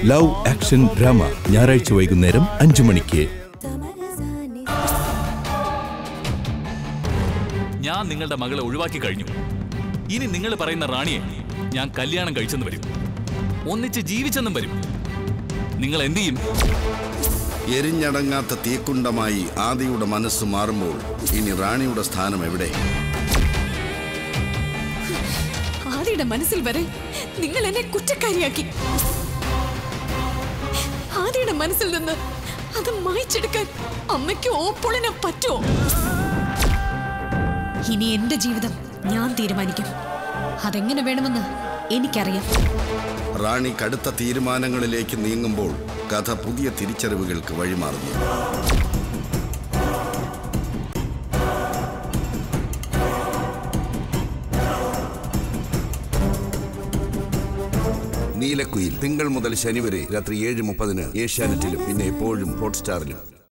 love action drama ഞായറാഴ്ച വൈകുന്നേരം അഞ്ചു മണിക്ക് ഞാൻ നിങ്ങളുടെ മകളെ ഒഴിവാക്കി കഴിഞ്ഞു ഇനി നിങ്ങൾ പറയുന്ന റാണിയെ ഞാൻ കല്യാണം കഴിച്ചെന്ന് വരും ഒന്നിച്ച് ജീവിച്ചെന്നും വരും നിങ്ങൾ എന്ത് ചെയ്യും എരിഞ്ഞടങ്ങാത്ത തീക്കുണ്ടമായി ആദിയുടെ മനസ്സ് മാറുമ്പോൾ ഇനി റാണിയുടെ സ്ഥാനം എവിടെ ആദിയുടെ മനസ്സിൽ വരെ നിങ്ങൾ എന്നെ കുറ്റക്കാരിയാക്കി ആദിയുടെ മനസ്സിൽ നിന്ന് അത് മായ്ച്ചെടുക്കാൻ അമ്മയ്ക്ക് ഓപ്പോളിനെ പറ്റുമോ ഇനി എന്റെ ജീവിതം ഞാൻ തീരുമാനിക്കും അതെങ്ങനെ വേണമെന്ന് എനിക്കറിയാം റാണി കടുത്ത തീരുമാനങ്ങളിലേക്ക് നീങ്ങുമ്പോൾ കഥ പുതിയ തിരിച്ചറിവുകൾക്ക് വഴിമാറുന്നു നീലക്കുയിൽ തിങ്കൾ മുതൽ ശനി വരെ രാത്രി ഏഴ് മുപ്പതിന് ഏഷ്യാനെറ്റിലും പിന്നെ എപ്പോഴും ഹോട്ട്സ്റ്റാറിലും